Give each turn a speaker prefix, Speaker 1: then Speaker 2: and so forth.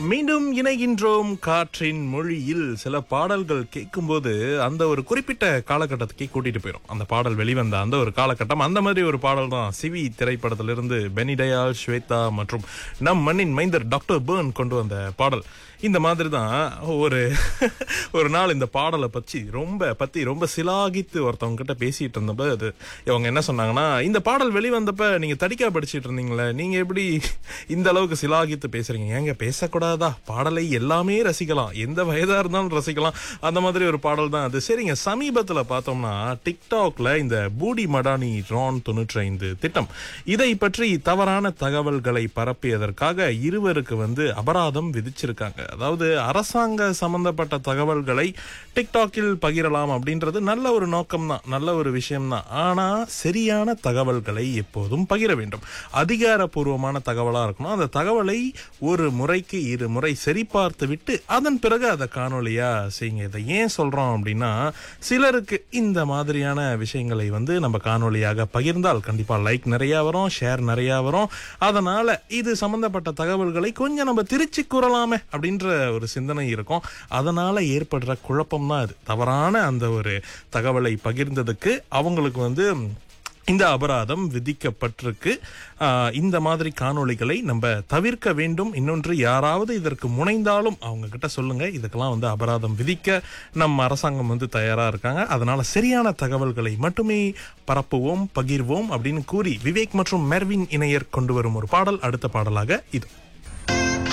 Speaker 1: மீண்டும் இணைகின்றோம் காற்றின் மொழியில் சில பாடல்கள் கேட்கும்போது அந்த ஒரு குறிப்பிட்ட காலகட்டத்துக்கே கூட்டிட்டு போயிடும் அந்த பாடல் வெளிவந்த அந்த ஒரு காலகட்டம் அந்த மாதிரி ஒரு பாடல் தான் சிவி திரைப்படத்திலிருந்து பெனிடயால் ஸ்வேதா மற்றும் நம் மண்ணின் மைந்தர் டாக்டர் பேர்ன் கொண்டு வந்த பாடல் இந்த மாதிரி தான் ஒரு ஒரு நாள் இந்த பாடலை பற்றி ரொம்ப பத்தி ரொம்ப சிலாகித்து ஒருத்தவங்க கிட்ட பேசிட்டு இருந்தப்ப அது இவங்க என்ன சொன்னாங்கன்னா இந்த பாடல் வெளிவந்தப்ப நீங்க தடிக்கா படிச்சிட்டு இருந்தீங்களே நீங்க எப்படி இந்த அளவுக்கு சிலாகித்து பேசுறீங்க ஏங்க பேசக்கூடாதா பாடலை எல்லாமே ரசிக்கலாம் எந்த வயதா இருந்தாலும் ரசிக்கலாம் அந்த மாதிரி ஒரு பாடல் தான் அது சரிங்க சமீபத்துல பார்த்தோம்னா டிக்டாக்ல இந்த பூடி மடானி ரான் தொண்ணூற்றி ஐந்து திட்டம் இதை பற்றி தவறான தகவல்களை பரப்பியதற்காக இருவருக்கு வந்து அபராதம் விதிச்சிருக்காங்க அதாவது அரசாங்க சம்பந்தப்பட்ட தகவல்களை டிக்டாக்கில் பகிரலாம் அப்படின்றது நல்ல ஒரு நோக்கம் தான் நல்ல ஒரு விஷயம் தான் ஆனா சரியான தகவல்களை எப்போதும் பகிர வேண்டும் அதிகாரப்பூர்வமான தகவலா இருக்கணும் அந்த தகவலை ஒரு முறைக்கு இரு முறை சரிபார்த்து விட்டு அதன் பிறகு அதை காணொலியா செய்யுங்க இதை ஏன் சொல்றோம் அப்படின்னா சிலருக்கு இந்த மாதிரியான விஷயங்களை வந்து நம்ம காணொலியாக பகிர்ந்தால் கண்டிப்பா லைக் நிறைய வரும் ஷேர் நிறைய வரும் அதனால இது சம்பந்தப்பட்ட தகவல்களை கொஞ்சம் நம்ம திருச்சி கூறலாமே அப்படின்ற ஒரு சிந்தனை இருக்கும் அதனால ஏற்படுற குழப்பம் தான் அது தவறான அந்த ஒரு தகவலை பகிர்ந்ததுக்கு அவங்களுக்கு வந்து இந்த அபராதம் விதிக்கப்பட்டிருக்கு ஆஹ் இந்த மாதிரி காணொளிகளை நம்ம தவிர்க்க வேண்டும் இன்னொன்று யாராவது இதற்கு முனைந்தாலும் அவங்க கிட்ட சொல்லுங்க இதுக்கெல்லாம் வந்து அபராதம் விதிக்க நம்ம அரசாங்கம் வந்து தயாரா இருக்காங்க அதனால சரியான தகவல்களை மட்டுமே பரப்புவோம் பகிர்வோம் அப்படின்னு கூறி விவேக் மற்றும் மெர்வின் இணையர் கொண்டு வரும் ஒரு பாடல் அடுத்த பாடலாக இது